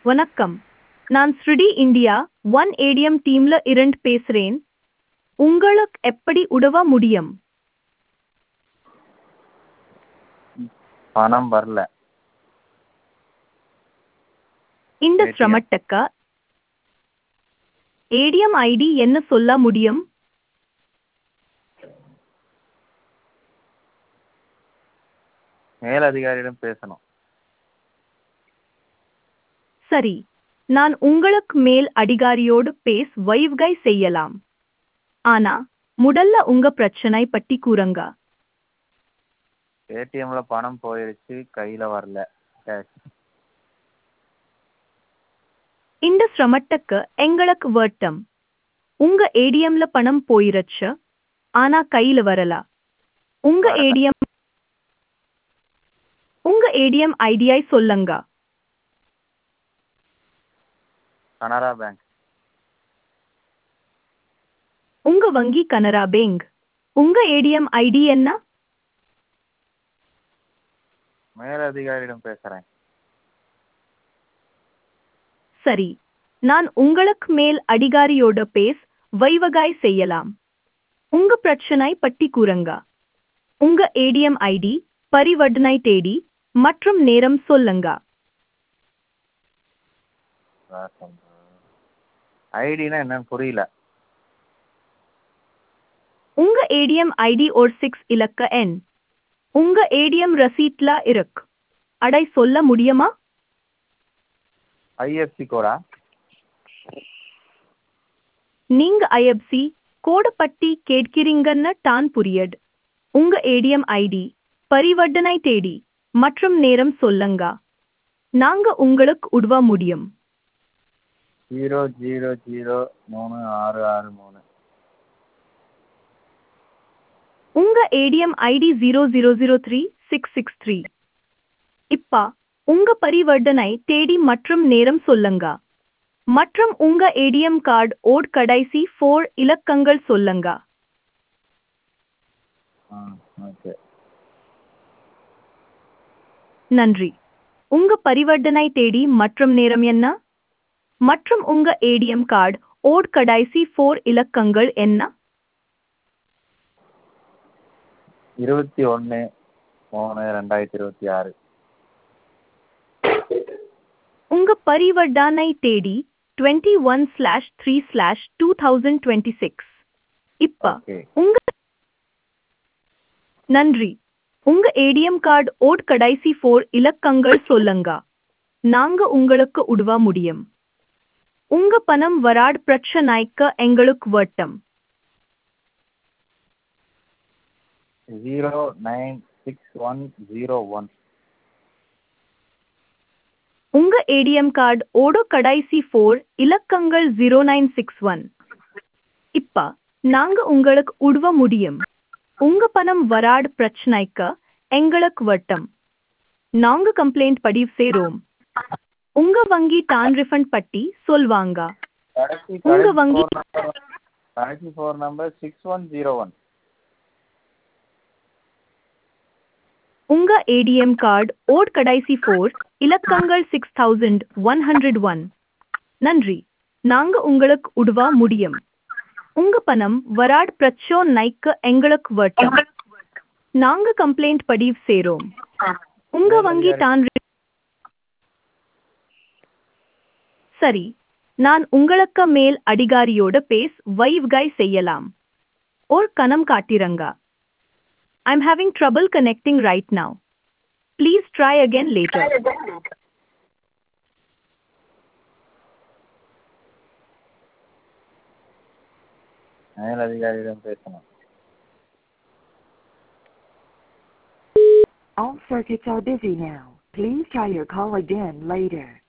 வணக்கம் நான் ஸ்ருடி இந்தியா ஒன் ஏடிஎம் டீம்ல இருந்து பேசுறேன் உங்களுக்கு எப்படி உதவ முடியும் பணம் வரல இந்த ATM. சிரமத்துக்கு ஏடிஎம் ஐடி என்ன சொல்ல முடியும் மேலதிகாரியிடம் பேசணும் சரி நான் உங்களுக்கு மேல் அதிகாரியோடு பேஸ் வைவ்கை செய்யலாம் ஆனா முதல்ல உங்க பிரச்சனை பற்றி கூறுங்க ஏடிஎம்ல பணம் போயிருச்சு கையில வரல கேஷ் இந்த சிரமத்துக்கு எங்களுக்கு வருத்தம் உங்க ஏடிஎம்ல பணம் போயிருச்சு ஆனா கையில வரல உங்க வரல. ஏடிஎம் உங்க ஏடிஎம் ஐடியை சொல்லுங்க கனரா பேங்க் உங்க வங்கி கனரா பேங்க் உங்க ஏடிஎம் ஐடி என்ன மேலதிகாரியிடம் பேசுறேன் சரி நான் உங்களுக்கு மேல் அதிகாரியோட பேஸ் வைவகாய் செய்யலாம் உங்க பிரச்சனை பற்றி கூறுங்க உங்க ஏடிஎம் ஐடி பரிவர்த்தனை தேதி மற்றும் நேரம் சொல்லுங்க ஐடினா என்னன்னு புரியல உங்க ஏடிஎம் ஐடி ஒரு சிக்ஸ் இலக்க எண் உங்க ஏடிஎம் ரசீட்ல இருக்கு அடை சொல்ல முடியுமா ஐஎஃப்சி கோடா நீங்க ஐஎஃப்சி கோடு பற்றி கேட்கிறீங்கன்னு தான் புரியது உங்க ஏடிஎம் ஐடி பரிவர்த்தனை தேதி மற்றும் நேரம் சொல்லுங்க நாங்க உங்களுக்கு உதவ முடியும் ஜீரோ ஜீரோ ஜீரோ மூணு ஆறு ஆறு மூணு உங்க ATM ID zero zero zero three six six three இப்ப உங்க பரிவர்த்தனை தேதி மற்றும் நேரம் சொல்லுங்க மற்றும் உங்க ஏடிஎம் கார்டு ஓட் கடைசி ஃபோர் இலக்கங்கள் சொல்லுங்க ஆ ஓகே நன்றி உங்க பரிவர்த்தனை தேதி மற்றும் நேரம் என்ன மற்றும் உங்க ஏடிஎம் கார்டு ஓட் கடைசி ஃபோர் இலக்கங்கள் என்ன இருபத்தி ஒன்று மூணு ரெண்டாயிரத்தி இருபத்தி ஆறு உங்க பரிவர்த்தனை தேதி twenty one slash three slash two thousand twenty six இப்ப ஓகே உங்க நன்றி உங்க ஏடிஎம் கார்டு ஓட் கடைசி ஃபோர் இலக்கங்கள் சொல்லுங்க நாங்க உங்களுக்கு உதவ முடியும் உங்க பணம் வராட் பிரச்சனைக்கு எங்களுக்கு வட்டம் zero nine six one zero one உங்க ஏடிஎம் கார்டு ஓட கடைசி ஃபோர் இலக்கங்கள் ஜீரோ நைன் சிக்ஸ் ஒன் இப்ப நாங்க உங்களுக்கு உதவ முடியும் உங்க பணம் வராட் பிரச்சனைக்கு எங்களுக்கு வட்டம் நாங்க கம்ப்ளைண்ட் பதிவு செய்றோம் உங்க வங்கி தான் ரிஃபண்ட் பட்டி சொல்வாங்க கடைசி உங்க கடைசி வங்கி- ஃபோர் நம்பர் கடைசி four number six one zero one உங்க ஏடிஎம் கார்டு ஓட் கடைசி ஃபோர் இலக்கங்கள் six thousand one hundred one நன்றி நாங்க உங்களுக்கு உதவ முடியும் உங்க பணம் வராட் பிரச்சனைக்கு எங்களுக்கு வட்டம் நாங்க கம்ப்ளைண்ட் பதிவு செய்றோம் உங்க வங்கி தான் ரி- சரி நான் உங்களுக்கு மேல் அதிகாரியோட பேஸ் வைவ்கை செய்யலாம் ஒரு கணம் காட்டிரங்க I'm having trouble connecting right now. Please try again later. மேலதிகாரியிடம் பேசணும் All circuits are busy now. Please try your call again later.